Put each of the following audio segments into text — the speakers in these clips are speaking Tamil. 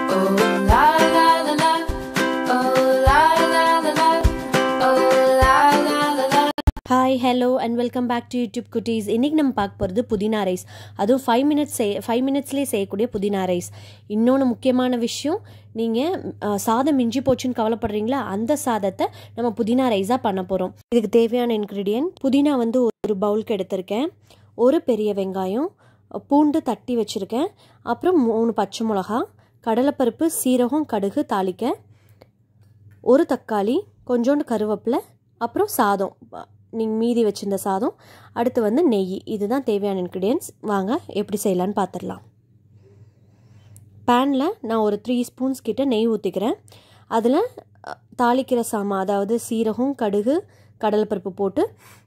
Oh la la la la. Oh la la la la. Oh la la la la. Hi hello and welcome back to YouTube குட்டீஸ் இன்றைக்கி நம்ம பார்க்க போகிறது புதினா ரைஸ் அதுவும் ஃபைவ் மினிட்ஸ் செய் ஃபைவ் மினிட்ஸ்லேயே செய்யக்கூடிய புதினா ரைஸ் இன்னொன்று முக்கியமான விஷயம் நீங்கள் சாதம் மிஞ்சி போச்சுன்னு கவலைப்படுறீங்களா அந்த சாதத்தை நம்ம புதினா ரைஸாக பண்ண போகிறோம் இதுக்கு தேவையான இன்க்ரீடியன்ட் புதினா வந்து ஒரு பவுலுக்கு எடுத்திருக்கேன் ஒரு பெரிய வெங்காயம் பூண்டு தட்டி வச்சுருக்கேன் அப்புறம் மூணு பச்சை மிளகா கடலைப்பருப்பு சீரகம் கடுகு தாளிக்க ஒரு தக்காளி கொஞ்சோண்டு கருவேப்பிலை அப்புறம் சாதம் நீங்கள் மீதி வச்சிருந்த சாதம் அடுத்து வந்து நெய் இதுதான் தேவையான இன்க்ரீடியன்ஸ் வாங்க எப்படி செய்யலான்னு பார்த்துடலாம் பேனில் நான் ஒரு த்ரீ ஸ்பூன்ஸ் கிட்ட நெய் ஊற்றிக்கிறேன் அதில் தாளிக்கிற சாமான் அதாவது சீரகம் கடுகு கடலைப்பருப்பு போட்டு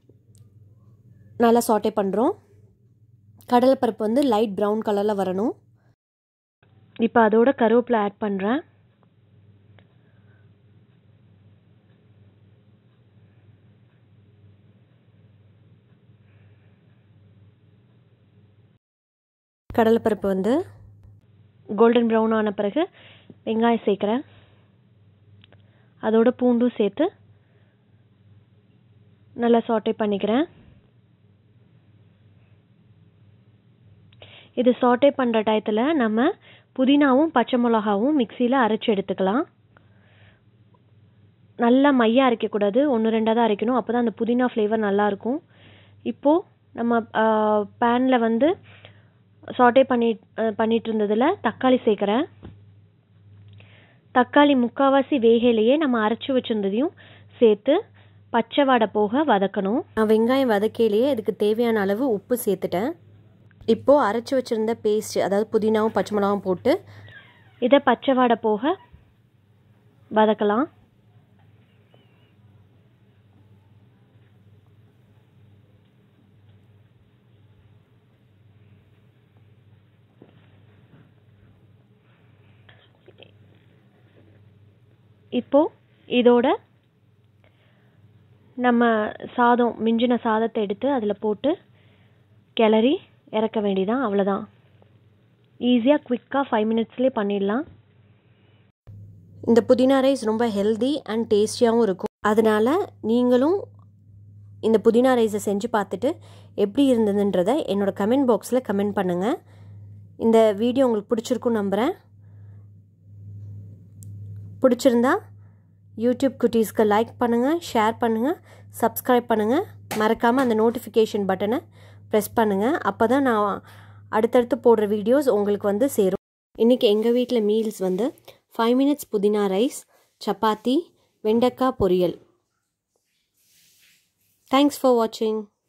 நல்லா சாட்டே பண்ணுறோம் கடலைப்பருப்பு வந்து லைட் ப்ரௌன் கலரில் வரணும் இப்போ அதோட கருவேப்பிலை ஆட் பண்ணுறேன் கடலைப்பருப்பு வந்து கோல்டன் ப்ரௌன் ஆன பிறகு வெங்காயம் சேர்க்குறேன் அதோட பூண்டும் சேர்த்து நல்லா சாட்டே பண்ணிக்கிறேன் இது சாட்டே பண்ணுற டயத்தில் நம்ம புதினாவும் பச்சை மிளகாவும் மிக்சியில் அரைச்சி எடுத்துக்கலாம் நல்லா மையாக அரைக்கக்கூடாது ஒன்று ரெண்டாக தான் அரைக்கணும் அப்போ தான் அந்த புதினா ஃப்ளேவர் நல்லாயிருக்கும் இப்போது நம்ம பேனில் வந்து சாட்டே பண்ணி பண்ணிட்டு இருந்ததில் தக்காளி சேர்க்குறேன் தக்காளி முக்கால்வாசி வேகையிலேயே நம்ம அரைச்சி வச்சுருந்ததையும் சேர்த்து பச்சை வாடை போக வதக்கணும் நான் வெங்காயம் வதக்கையிலேயே இதுக்கு தேவையான அளவு உப்பு சேர்த்துட்டேன் இப்போது அரைச்சி வச்சுருந்த பேஸ்ட் அதாவது புதினாவும் பச்சை மிளகாவும் போட்டு இதை பச்சை வாடை போக வதக்கலாம் இப்போது இதோட நம்ம சாதம் மிஞ்சின சாதத்தை எடுத்து அதில் போட்டு கிளறி இறக்க வேண்டியதான் அவ்வளோதான் ஈஸியாக குவிக்காக ஃபைவ் மினிட்ஸ்லேயே பண்ணிடலாம் இந்த புதினா ரைஸ் ரொம்ப ஹெல்தி அண்ட் டேஸ்டியாகவும் இருக்கும் அதனால் நீங்களும் இந்த புதினா ரைஸை செஞ்சு பார்த்துட்டு எப்படி இருந்ததுன்றதை என்னோடய கமெண்ட் பாக்ஸில் கமெண்ட் பண்ணுங்கள் இந்த வீடியோ உங்களுக்கு பிடிச்சிருக்கும் நம்புகிறேன் பிடிச்சிருந்தா யூடியூப் குட்டீஸ்க்கு லைக் பண்ணுங்கள் ஷேர் பண்ணுங்கள் சப்ஸ்கிரைப் பண்ணுங்கள் மறக்காமல் அந்த நோட்டிஃபிகேஷன் பட்டனை ப்ரெஸ் பண்ணுங்கள் அப்போ தான் நான் அடுத்தடுத்து போடுற வீடியோஸ் உங்களுக்கு வந்து சேரும் இன்றைக்கி எங்கள் வீட்டில் மீல்ஸ் வந்து ஃபைவ் மினிட்ஸ் புதினா ரைஸ் சப்பாத்தி வெண்டைக்காய் பொரியல் தேங்க்ஸ் ஃபார் வாட்சிங்